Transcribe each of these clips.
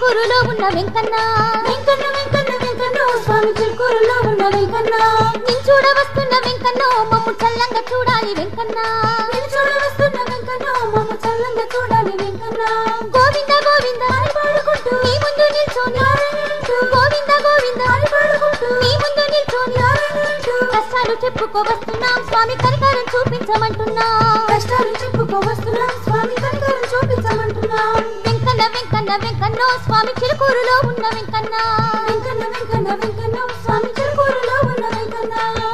చిలుకూరులో ఉన్న వెంకన్న వెంకన్న వెంకన్న వెంకన్న స్వామి చిలుకూరులో ఉన్న వెంకన్న నిన్ చూడ వస్తున్న వెంకన్న మమ్ము చల్లంగా చూడాలి వెంకన్న నేను చూడ వస్తున్న వెంకన్న మమ్మ చల్లంగా చూడాలి వెంకన్న గోవింద గోవింద అని పాడుకుంటూ నీ ముందు నిల్చొని గోవింద గోవింద అని పాడుకుంటూ నీ ముందు నిల్చొని కష్టాలు చెప్పుకోవస్తున్నాం స్వామి కనికారం చూపించమంటున్నాం కష్టాలు చెప్పుకోవస్తున్నాం స్వామి కనికరం చూపించమంటున్నాం వెంకన్న వెంకన్న వెంకన్నో స్వామి చిలుకూరులో ఉన్న వెంకన్న వెంకన్న వెంకన్న వెంకన్న స్వామి చిలుకూరులో ఉన్న వెంకన్న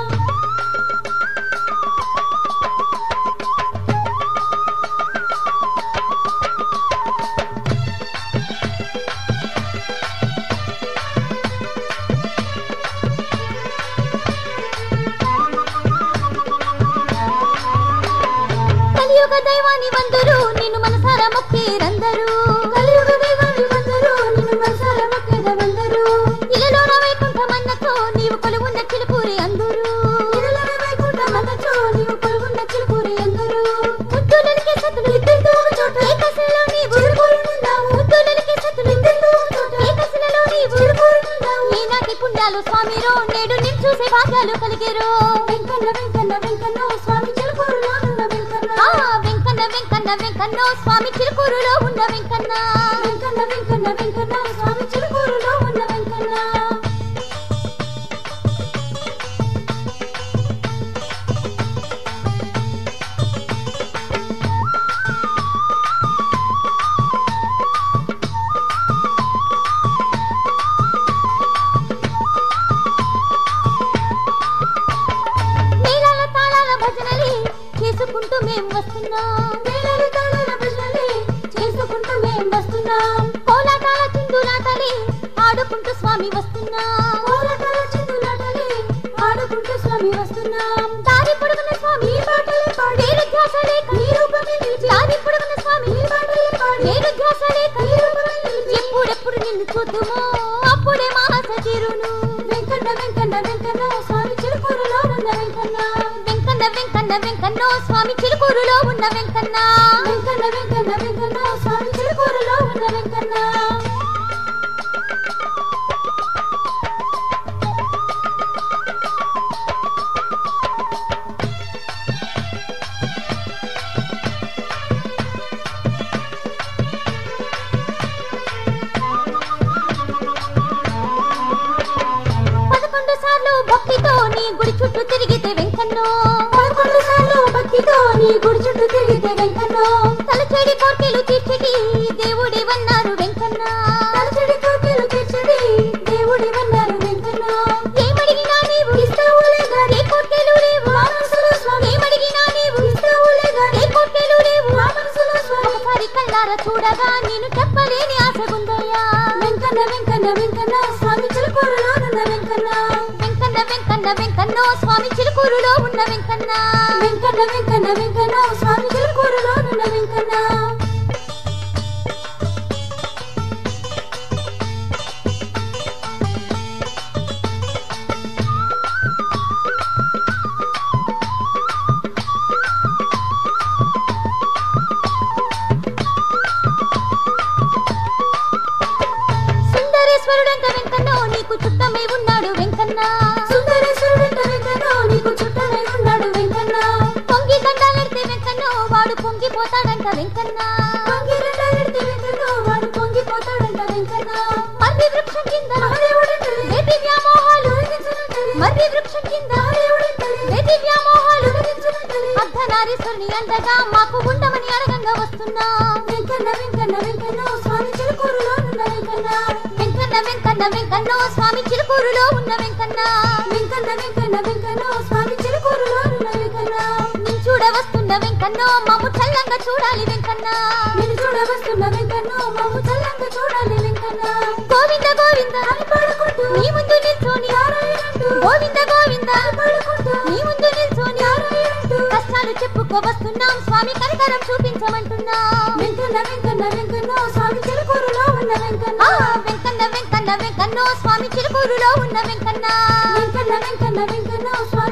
కలియుగ దైవాన్ని వందరు నిన్ను మనసారా మొక్కేరందరూ కలియుగ దైవాన్ని వందరు నిన్ను మనసార మొక్కేదవందరు ఇలలో వైకుంఠమన్నతో నీవు కొలువున్న చిలుకూరి అందరూ ఇరులర వైకుంఠ మనతో నీవు కొలుగున్న చిలుకూరి అందరూ ముద్దులకి సతులు ఇద్దరితో ఒక చోట ఏకశిలలో నీవు చిలుకూరునున్నాము ముద్దులకి సతులు ఇద్దరితో ఒక చోట ఏకశిలలో నీవు చిలుకూరునున్నాము ఈనాటి పుణ్యాలు స్వామిరో నేడు నిన్ను చూసే భాగ్యాలు కలిగేరో వెంకన్న వెంకన్న వెంకన్న స్వామి చిలుకూరులో ఉన్న వెంకన్న ఆ వెంకన్న వెంకన్న వెంకన్నో స్వామి చిలుకూరులో ఉన్న వెంకన్న వెంకన్న వెంకన్న వెంకన్న స్వామి చిలుకూరులో ఉన్న వెంకన్న మేళాల తాళాల భజనలే చేసుకుంటూ మేం వస్తున్నాం మేళలు తాళాల భజనలే చేసుకుంటూ మేం వస్తున్నాం కోలాటాల చిందులాటలే ఆడుకుంటూ స్వామి వస్తున్నాం కోలాటాల చిందులాటలే ఆడుకుంటూ స్వామి వస్తున్నాం దారి పొడుగున స్వామి ఈ పాటలే పాడి వేరు ధ్యాస లేక నీ రూపమే నిలిచి దారి పొడుగున స్వామి ఈ పాటలే పాడి వేరు ధ్యాస లేక నీ రూపమే నిలిచి ఎప్పుడెప్పుడు నిన్ను చూద్దుమో అప్పుడే మాస తీరును వెంకన్న వెంకన్న వెంకన్న స్వామి చిలుకూరులో ఉన్న వెంకన్న వెంకన్న వెంకన్న వెంకన్నో స్వామి చిలుకూరులో ఉన్న వెంకన్న వెంకన్న వెంకన్న వెంకన్న స్వామి చిలుకూరులో ఉన్న వెంకన్న పదకొండు సార్లు భక్తితో నీ గుడి చుట్టూ తిరిగితే వెంకన్నో పదకొండు సార్లు భక్తితో నీ గుడి చుట్టూ తిరిగితే వెంకన్న తలచేడి కోర్కెలు తీర్చిటి దేవుడివన్నారు వెంకన్న తలచడి కోరికలు తీర్చడి దేవుడివన్నారు వెంకన్న ఏమడిగినా నీవు ఇస్తావులే గాని ఏ కోర్కెలు లేవు మా మనసులో స్వామి ఏమడిగినా నీవు ఇస్తావులే గాని ఏ కోర్కెలు లేవు మా మనసులో స్వామి ఒకసారి కళ్ళారా చూడగా నేను చెప్పలేని ఆశగుందయ్యా వెంకన్న వెంకన్న వెంకన్న స్వామి చిలుకూరులో ఉన్న వెంకన్న వెంకన్న వెంకన్న వెంకన్నో స్వామి చిలుకూరులో ఉన్న వెంకన్న వెంకన్న వెంకన్న వెంకన్న స్వామి చిలుకూరులో ఉన్న వెంకన్న సుందరేశ్వరుడంత వెంకన్నో నీకు చుట్టమై ఉన్నాడు వెంకన్న సుందరేశ్వరుడంట వెంకన్న నీకు చుట్టమై ఉన్నాడు వెంకన్న పొంగి దండాలెడితే వెంకన్నో వాడు పొంగిపోతాడంట వెంకన్న పొంగిరెడ్డారెడ్డి వెంకన్న వాడు పొంగిపోతాడంట వెంకన్న మర్రి వృక్షం కింద మహాదేవుడంటది వేటి వ్యామోహాలు తొలగించునంటది మర్రి వృక్షం కింద మహాదేవుడంటది వేటి వ్యామోహాలు తొలగించునంటది అర్ధనారీశ్వరుని అండగా మాకు ఉండమని అడగంగా వస్తున్నా వెంకన్న వెంకన్న వెంకన్న స్వామి చిలుకూరులో ఉన్న వెంకన్న వెంకన్న వెంకన్న వెంకన్నో స్వామి చిలుకూరులో ఉన్న వెంకన్న వెంకన్న వెంకన్న వెంకన్న స్వామి చిలుకూరులో ఉన్న వెంకన్న నిన్ చూడ వస్తున్న వెంకన్నో మమ్ము చల్లంగా చూడాలి వెంకన్న నేను చూడ వస్తున్న వెంకన్న మమ్ము చల్లంగా చూడాలి వెంకన్న గోవింద గోవింద అని పాడుకుంటూ నీ ముందు నిల్చొని నారాయణంటూ గోవింద గోవింద అని పాడుకుంటూ నీ ముందు నిల్చొని నారాయణంటూ కష్టాలు చెప్పుకోవస్తున్నాం స్వామి కనికరం చూపించమంటున్నాం వెంకన్న వెంకన్న వెంకన్న స్వామి చిలుకూరులో ఉన్న వెంకన్న ఆ వెంకన్న వెంకన్న వెంకన్నో స్వామి చిలుకూరులో ఉన్న వెంకన్న వెంకన్న వెంకన్న వెంకన్న స్వామి